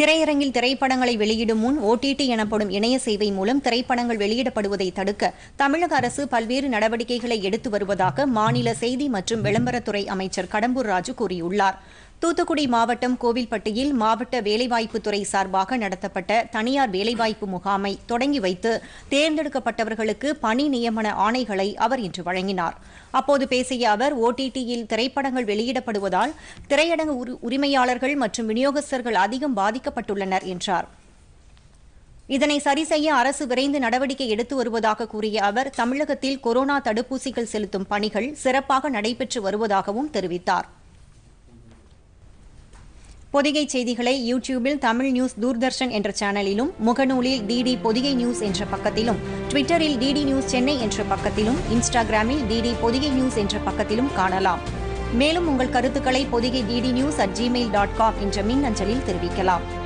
திரையரங்கில் திரைப்படங்களை வெளியிடும் முன் ஓடிடி எனப்படும் இணைய சேவை மூலம் திரைப்படங்கள் வெளியிடப்படுவதை தடுக்க தமிழக அரசு பல்வேறு நடவடிக்கைகளை எடுத்து வருவதாக மாநில செய்தி மற்றும் விளம்பரத்துறை அமைச்சர் கடம்பூர் ராஜு கூறியுள்ளார் தூத்துக்குடி மாவட்டம் கோவில்பட்டியில் மாவட்ட வேலைவாய்ப்புத்துறை சார்பாக நடத்தப்பட்ட தனியார் வேலைவாய்ப்பு முகாமை தொடங்கி வைத்து தேர்ந்தெடுக்கப்பட்டவர்களுக்கு பணி நியமன ஆணைகளை அவர் இன்று வழங்கினார் அப்போது பேசிய அவர் ஓடிடியில் திரைப்படங்கள் வெளியிடப்படுவதால் திரையரங்கு உரி- உரிமையாளர்கள் மற்றும் விநியோகஸ்தர்கள் அதிகம் பாதிக்கப்பட்டுள்ளனர் என்றார் இதனை சரி செய்ய அரசு விரைந்து நடவடிக்கை எடுத்து வருவதாக கூறிய அவர் தமிழகத்தில் கொரோனா தடுப்பூசிகள் செலுத்தும் பணிகள் சிறப்பாக நடைபெற்று வருவதாகவும் தெரிவித்தார் பொதிகை செய்திகளை யூடியூபில் தமிழ் நியூஸ் தூர்தர்ஷன் என்ற சேனலிலும் முகநூலில் டிடி பொதிகை நியூஸ் என்ற பக்கத்திலும் ட்விட்டரில் டிடி நியூஸ் சென்னை என்ற பக்கத்திலும் இன்ஸ்டாகிராமில் டிடி பொதிகை நியூஸ் என்ற பக்கத்திலும் காணலாம் மேலும் உங்கள் கருத்துக்களை Podhigai DD news at Gmail dot com என்ற மின் அஞ்சலில் தெரிவிக்கலாம்